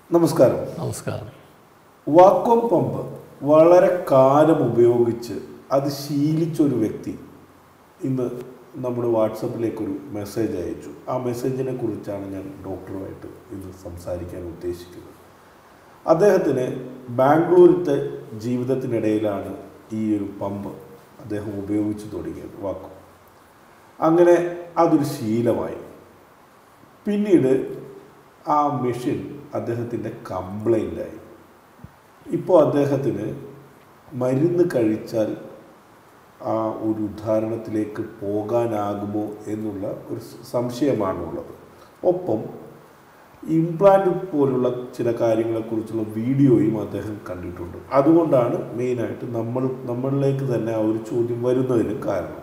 നമസ്കാരം നമസ്കാരം vacuum pump വളരെ കാലം ഉപയോഗിച്ച് അത് ശീലിച്ച ഒരു വ്യക്തി ഇന്ന് നമ്മുടെ വാട്സപ്പിലേക്ക് ഒരു മെസ്സേജ് അയച്ചു ആ മെസ്സേജിനെ കുറിച്ചാണ് ഞാൻ ഡോക്ടറുമായിട്ട് ഇന്ന് സംസാരിക്കാൻ ഉദ്ദേശിക്കുന്നത് അദ്ദേഹത്തിന് ബാംഗ്ലൂരിലത്തെ ജീവിതത്തിനിടയിലാണ് ഈ ഒരു പമ്പ് അദ്ദേഹം ഉപയോഗിച്ചു തുടങ്ങിയത് വാക്വം അങ്ങനെ അതൊരു ശീലമായി പിന്നീട് ആ മെഷീൻ അദ്ദേഹത്തിൻ്റെ കംപ്ലൈൻ്റായി ഇപ്പോൾ അദ്ദേഹത്തിന് മരുന്ന് കഴിച്ചാൽ ആ ഒരു ഉദാഹരണത്തിലേക്ക് പോകാനാകുമോ എന്നുള്ള ഒരു സംശയമാണുള്ളത് ഒപ്പം ഇംപ്ലാന്റ് പോലുള്ള ചില കാര്യങ്ങളെക്കുറിച്ചുള്ള വീഡിയോയും അദ്ദേഹം കണ്ടിട്ടുണ്ട് അതുകൊണ്ടാണ് മെയിനായിട്ട് നമ്മൾ നമ്മളിലേക്ക് തന്നെ ആ ഒരു ചോദ്യം വരുന്നതിന് കാരണം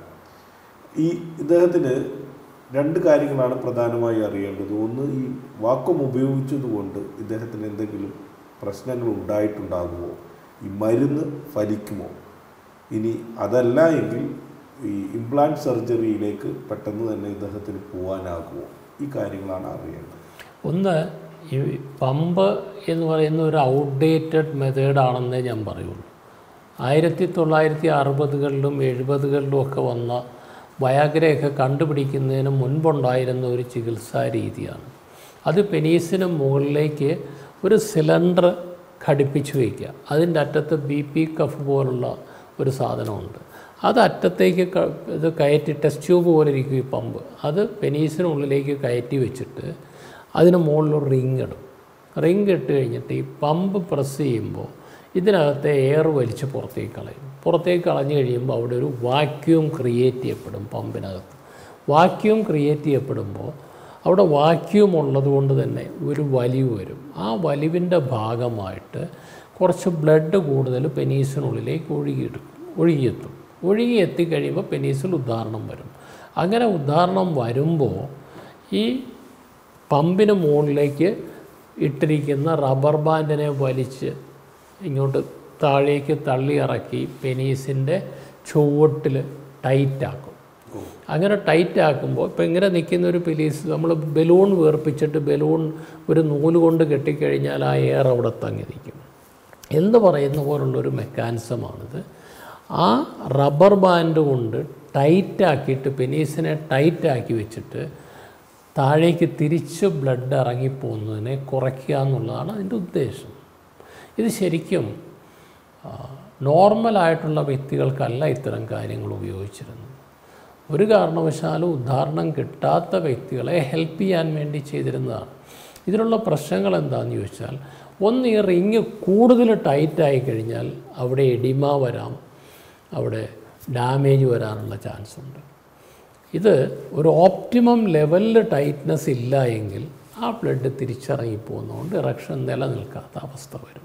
ഈ ഇദ്ദേഹത്തിന് രണ്ട് കാര്യങ്ങളാണ് പ്രധാനമായി അറിയേണ്ടത് ഒന്ന് ഈ വാക്വം ഉപയോഗിച്ചതുകൊണ്ട് ഇദ്ദേഹത്തിന് എന്തെങ്കിലും പ്രശ്നങ്ങൾ ഉണ്ടായിട്ടുണ്ടാകുമോ ഈ മരുന്ന് ഫലിക്കുമോ ഇനി അതല്ല എങ്കിൽ ഈ ഇംപ്ലാന്റ് സർജറിയിലേക്ക് പെട്ടെന്ന് തന്നെ ഇദ്ദേഹത്തിന് പോകാനാകുമോ ഈ കാര്യങ്ങളാണ് അറിയേണ്ടത് ഒന്ന് ഈ പമ്പ് എന്ന് പറയുന്ന ഒരു ഔട്ട്ഡേറ്റഡ് മെത്തേഡാണെന്നേ ഞാൻ പറയുള്ളൂ ആയിരത്തി തൊള്ളായിരത്തി അറുപതുകളിലും എഴുപതുകളിലും ഒക്കെ വന്ന വയാഗ്രയൊക്കെ കണ്ടുപിടിക്കുന്നതിന് മുൻപുണ്ടായിരുന്ന ഒരു ചികിത്സാ രീതിയാണ് അത് പെനീസിന് മുകളിലേക്ക് ഒരു സിലിണ്ടർ ഘടിപ്പിച്ച് വയ്ക്കുക അതിൻ്റെ അറ്റത്ത് ബി പി കഫ് പോലുള്ള ഒരു സാധനമുണ്ട് അത് അറ്റത്തേക്ക് ക- ഇത് കയറ്റി ടെസ്റ്റ് ട്യൂബ് പോലെ ഇരിക്കും ഈ പമ്പ് അത് പെനീസിനുള്ളിലേക്ക് കയറ്റി വെച്ചിട്ട് അതിന് മുകളിലൊരു റിങ് ഇടും റിങ് ഇട്ട് കഴിഞ്ഞിട്ട് ഈ പമ്പ് പ്രസ് ചെയ്യുമ്പോൾ ഇതിനകത്തെ എയർ വലിച്ച് പുറത്തേക്ക് കളയും പുറത്തേക്ക് കളഞ്ഞു കഴിയുമ്പോൾ അവിടെ ഒരു വാക്യൂം ക്രിയേറ്റ് ചെയ്യപ്പെടും പമ്പിനകത്ത് വാക്യൂം ക്രിയേറ്റ് ചെയ്യപ്പെടുമ്പോൾ അവിടെ വാക്യൂം ഉള്ളത് കൊണ്ട് തന്നെ ഒരു വലിവ് വരും ആ വലിവിൻ്റെ ഭാഗമായിട്ട് കുറച്ച് ബ്ലഡ് കൂടുതൽ പെനീസിനുള്ളിലേക്ക് ഒഴുകിയെടുക്കും ഒഴുകിയെത്തും ഒഴുകി എത്തിക്കഴിയുമ്പോൾ പെനീസിൽ ഉദാഹരണം വരും അങ്ങനെ ഉദാഹരണം വരുമ്പോൾ ഈ പമ്പിന് മുകളിലേക്ക് ഇട്ടിരിക്കുന്ന റബ്ബർ ബാൻഡിനെ വലിച്ച് ഇങ്ങോട്ട് താഴേക്ക് തള്ളി ഇറക്കി പെനീസിൻ്റെ ചുവട്ടിൽ ടൈറ്റാക്കും അങ്ങനെ ടൈറ്റ് ആക്കുമ്പോൾ ഇപ്പം ഇങ്ങനെ നിൽക്കുന്ന ഒരു പെലീസ് നമ്മൾ ബലൂൺ വീർപ്പിച്ചിട്ട് ബലൂൺ ഒരു നൂല് കൊണ്ട് കെട്ടിക്കഴിഞ്ഞാൽ ആ എയർ അവിടെ തങ്ങി നിൽക്കും എന്ന് പറയുന്ന പോലുള്ളൊരു മെക്കാനിസമാണിത് ആ റബ്ബർ ബാൻഡ് കൊണ്ട് ടൈറ്റാക്കിയിട്ട് പെനീസിനെ ടൈറ്റാക്കി വെച്ചിട്ട് താഴേക്ക് തിരിച്ച് ബ്ലഡ് ഇറങ്ങിപ്പോകുന്നതിനെ കുറയ്ക്കുക എന്നുള്ളതാണ് അതിൻ്റെ ഉദ്ദേശം ഇത് ശരിക്കും ആ, നോർമലായിട്ടുള്ള വ്യക്തികൾക്കല്ല ഇത്തരം കാര്യങ്ങൾ ഉപയോഗിച്ചിരുന്നത് ഒരു കാരണവശാലും ഉദാഹരണം കിട്ടാത്ത വ്യക്തികളെ ഹെൽപ്പ് ചെയ്യാൻ വേണ്ടി ചെയ്തിരുന്നതാണ് ഇതിനുള്ള പ്രശ്നങ്ങൾ എന്താണെന്ന് ചോദിച്ചാൽ ഒന്ന് ഈ റിങ് കൂടുതൽ ടൈറ്റായി കഴിഞ്ഞാൽ അവിടെ എഡിമ വരാം അവിടെ ഡാമേജ് വരാനുള്ള ചാൻസ് ഉണ്ട് ഇത് ഒരു ഓപ്റ്റിമം ലെവലിൽ ടൈറ്റ്നസ് ഇല്ല എങ്കിൽ ആ ബ്ലഡ് തിരിച്ചിറങ്ങി പോകുന്നതുകൊണ്ട് ഇറക്ഷൻ നിലനിൽക്കാത്ത അവസ്ഥ വരും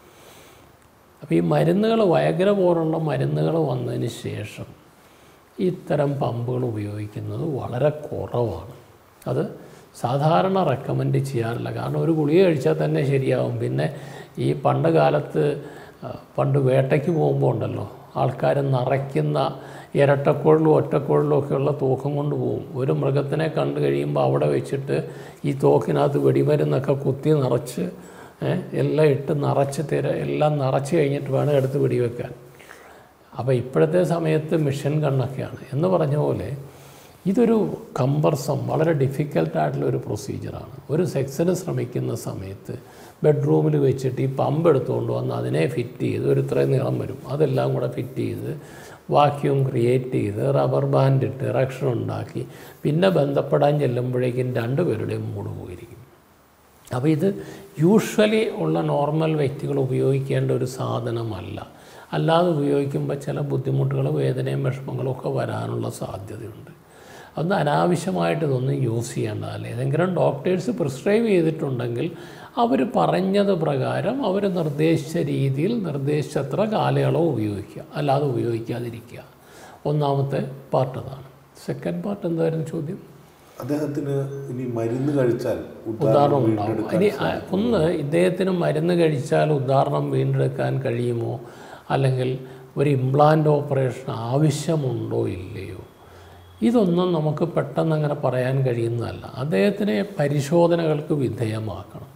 അപ്പോൾ ഈ മരുന്നുകൾ വയഗ്ര പോലുള്ള മരുന്നുകൾ വന്നതിന് ശേഷം ഇത്തരം പമ്പുകൾ ഉപയോഗിക്കുന്നത് വളരെ കുറവാണ് അത് സാധാരണ റെക്കമെൻഡ് ചെയ്യാറില്ല കാരണം ഒരു ഗുളിക കഴിച്ചാൽ തന്നെ ശരിയാവും പിന്നെ ഈ പണ്ട് കാലത്ത് ആ, പണ്ട് വേട്ടയ്ക്ക് പോകുമ്പോൾ ഉണ്ടല്ലോ ആൾക്കാർ നിറയ്ക്കുന്ന ഇരട്ടക്കുഴലും ഒറ്റക്കുഴലും ഒക്കെയുള്ള തൂക്കം കൊണ്ട് പോകും ഒരു മൃഗത്തിനെ കണ്ടു കഴിയുമ്പോൾ അവിടെ വെച്ചിട്ട് ഈ തോക്കിനകത്ത് വെടിമരുന്നൊക്കെ കുത്തി നിറച്ച് ഏ, എല്ലാം ഇട്ട് നിറച്ച് തിര എല്ലാം നിറച്ച് കഴിഞ്ഞിട്ട് വേണം എടുത്ത് വെടിവെക്കാൻ അപ്പോൾ ഇപ്പോഴത്തെ സമയത്ത് മിഷൻ ഗണ്ണൊക്കെയാണ് എന്ന് പറഞ്ഞ പോലെ ഇതൊരു കമ്പർസം വളരെ ഡിഫിക്കൽട്ടായിട്ടുള്ള ഒരു പ്രൊസീജിയറാണ് ഒരു സെക്സിന് ശ്രമിക്കുന്ന സമയത്ത് ബെഡ്റൂമിൽ വെച്ചിട്ട് ഈ പമ്പ് എടുത്തുകൊണ്ട് വന്ന് അതിനെ ഫിറ്റ് ചെയ്ത് ഒരു ഇത്രയും നീളം വരും അതെല്ലാം കൂടെ ഫിറ്റ് ചെയ്ത് വാക്യൂം ക്രിയേറ്റ് ചെയ്ത് റബ്ബർ ബാൻഡ് ഇട്ട് ഇറക്ഷൻ ഉണ്ടാക്കി പിന്നെ ബന്ധപ്പെടാൻ ചെല്ലുമ്പോഴേക്കും രണ്ടുപേരുടെയും മൂട് പോയിരിക്കും അപ്പോൾ ഇത് യൂഷ്വലി ഉള്ള നോർമൽ വ്യക്തികൾ ഉപയോഗിക്കേണ്ട ഒരു സാധനമല്ല അല്ലാതെ ഉപയോഗിക്കുമ്പോൾ ചില ബുദ്ധിമുട്ടുകൾ വേദനയും വിഷമങ്ങളും ഒക്കെ വരാനുള്ള സാധ്യതയുണ്ട് അതൊന്നും അനാവശ്യമായിട്ട് ഇതൊന്നും യൂസ് ചെയ്യേണ്ടതല്ല ഏതെങ്കിലും ഡോക്ടേഴ്സ് പ്രിസ്ക്രൈബ് ചെയ്തിട്ടുണ്ടെങ്കിൽ അവർ പറഞ്ഞത് പ്രകാരം അവർ നിർദ്ദേശിച്ച രീതിയിൽ നിർദ്ദേശിച്ചത്ര കാലയളവ് ഉപയോഗിക്കുക അല്ലാതെ ഉപയോഗിക്കാതിരിക്കുക ഒന്നാമത്തെ പാർട്ട് അതാണ് സെക്കൻഡ് പാർട്ട് എന്തായിരുന്നു ചോദ്യം അദ്ദേഹത്തിന് ഇനി മരുന്ന് കഴിച്ചാൽ ഉദാഹരണം ഉദാഹരണം ഉണ്ടാവും വീണ്ടെടുക്കാൻ ഇനി ആ, ഒന്ന് ഇദ്ദേഹത്തിന് മരുന്ന് കഴിച്ചാൽ ഉദാഹരണം വീണ്ടെടുക്കാൻ കഴിയുമോ അല്ലെങ്കിൽ ഒരു ഇംപ്ലാന്റ് ഓപ്പറേഷൻ ആവശ്യമുണ്ടോ ഇല്ലയോ ഇതൊന്നും നമുക്ക് പെട്ടെന്ന് അങ്ങനെ പറയാൻ കഴിയുന്നതല്ല അദ്ദേഹത്തിനെ പരിശോധനകൾക്ക് വിധേയമാക്കണം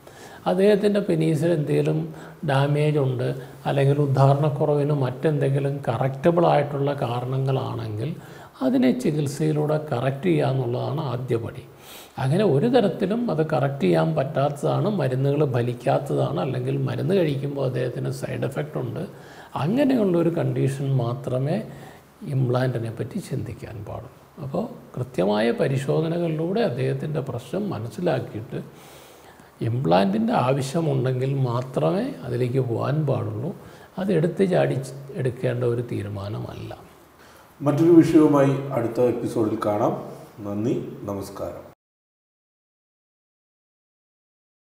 അദ്ദേഹത്തിൻ്റെ പെനീസിൽ എന്തെങ്കിലും ഡാമേജ് ഉണ്ട് അല്ലെങ്കിൽ ഉദ്ധാരണക്കുറവിന് മറ്റെന്തെങ്കിലും കറക്റ്റബിൾ ആയിട്ടുള്ള കാരണങ്ങളാണെങ്കിൽ അതിനെ ചികിത്സയിലൂടെ കറക്റ്റ് ചെയ്യുക എന്നുള്ളതാണ് ആദ്യപടി അങ്ങനെ ഒരു തരത്തിലും അത് കറക്റ്റ് ചെയ്യാൻ പറ്റാത്തതാണ് മരുന്നുകൾ ഫലിക്കാത്തതാണ് അല്ലെങ്കിൽ മരുന്ന് കഴിക്കുമ്പോൾ അദ്ദേഹത്തിന് സൈഡ് എഫക്റ്റ് ഉണ്ട് അങ്ങനെയുള്ളൊരു കണ്ടീഷൻ മാത്രമേ ഇംപ്ലാന്റിനെ പറ്റി ചിന്തിക്കാൻ പാടുള്ളൂ അപ്പോൾ കൃത്യമായ പരിശോധനകളിലൂടെ അദ്ദേഹത്തിൻ്റെ പ്രശ്നം മനസ്സിലാക്കിയിട്ട് ഇംപ്ലാന്റിൻ്റെ ആവശ്യമുണ്ടെങ്കിൽ മാത്രമേ അതിലേക്ക് പോകാൻ പാടുള്ളൂ അത് എടുത്ത് ചാടി എടുക്കേണ്ട ഒരു തീരുമാനമല്ല മറ്റൊരു വിഷയവുമായി അടുത്ത എപ്പിസോഡിൽ കാണാം നന്ദി നമസ്കാരം